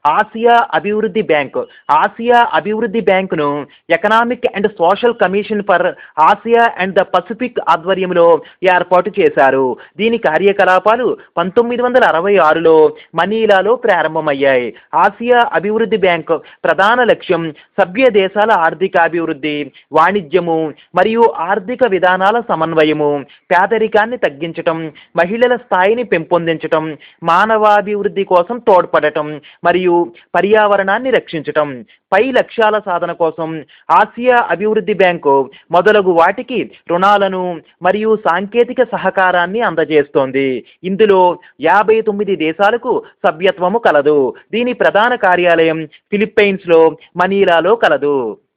Asia అభివృద్ధి bank Asia అభివృద్ధి బ్యాంకును economic and social commission for Asia and the Pacific ఆధ్వర్యంలో ఏర్పాటు చేశారు దీని కార్యకలాపాలు పంతొమ్మిది వందల అరవై ఆరులో మనీలాలో ప్రారంభమయ్యాయి ఆసియా అభివృద్ధి బ్యాంక్ ప్రధాన లక్ష్యం సభ్య దేశాల ఆర్థికాభివృద్ధి వాణిజ్యము మరియు ఆర్థిక విధానాల సమన్వయము పేదరికాన్ని తగ్గించటం మహిళల స్థాయిని పెంపొందించటం మానవాభివృద్ధి కోసం తోడ్పడటం మరియు పర్యావరణాన్ని రక్షించటం పై లక్ష్యాల సాధన కోసం ఆసియా అభివృద్ధి బ్యాంకు మొదలగు వాటికి రుణాలను మరియు సాంకేతిక సహకారాన్ని అందజేస్తోంది ఇందులో యాభై తొమ్మిది దేశాలకు సభ్యత్వము కలదు దీని ప్రధాన కార్యాలయం ఫిలిప్పైన్స్లో మనీలాలో కలదు